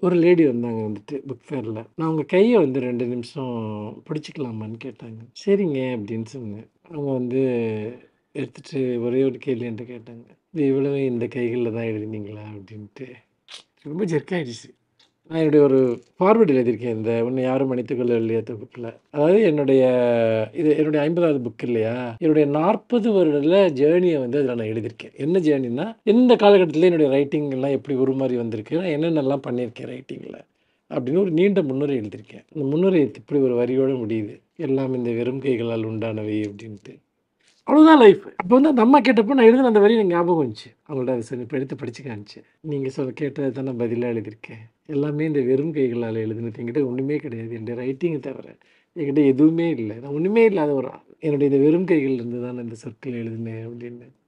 ஒரு லேடி வந்தாங்க வந்துட்டு புக் ஃபேரில் நான் உங்கள் கையை வந்து ரெண்டு நிமிஷம் பிடிச்சிக்கலாமான்னு கேட்டாங்க சரிங்க அப்படின்னு சொன்னேன் அவங்க வந்து எடுத்துட்டு ஒரே ஒரு கேள்வி என்கிட்ட கேட்டாங்க இது இவ்வளவு இந்த கைகளில் தான் எழுதினீங்களா அப்படின்ட்டு ரொம்ப ஜெர்க்காயிடுச்சு நான் என்னுடைய ஒரு ஃபார்வர்டு எழுதியிருக்கேன் இந்த உன்னை யாரும் மன்னித்துக்கொள்ள இல்லையா தொகுப்பில் அதாவது என்னுடைய இது என்னுடைய ஐம்பதாவது புக் இல்லையா என்னுடைய நாற்பது வருடத்தில் ஜேர்னியை வந்து அதில் நான் எழுதியிருக்கேன் என்ன ஜேர்னினா எந்த காலகட்டத்தில் என்னுடைய ரைட்டிங் எல்லாம் எப்படி உருமாறி வந்திருக்கு நான் என்னென்னலாம் பண்ணியிருக்கேன் ரைட்டிங்கில் அப்படின்னு ஒரு நீண்ட முன்னுரை எழுதியிருக்கேன் அந்த முன்னுரை இப்படி ஒரு வரியோடு முடியுது எல்லாம் இந்த வெறும் கைகளால் உண்டானவை அப்படின்ட்டு அவ்வளோதான் லைஃப் அப்போ வந்து அந்த அம்மா கேட்டப்போ நான் எழுதின அந்த வரி எனக்கு ஞாபகம் வந்துச்சு அவங்கள்ட்ட அதை சொல்லி இப்போ எடுத்து படிச்சு காமிச்சு நீங்கள் சொல்ல கேட்டதை தான் நான் பதிலாக எழுதியிருக்கேன் எல்லாமே இந்த வெறும் கைகளால் எழுதுனது என்கிட்ட ஒன்றுமே கிடையாது என்னுடைய ரைட்டிங்கை தவிர என்கிட்ட எதுவுமே இல்லை நான் ஒன்றுமே இல்லாத ஒரு ஆள். என்னுடைய இந்த வெறும் கைகள் இருந்து தான் நான் இந்த சொற்கள் எழுதினேன் அப்படின்னு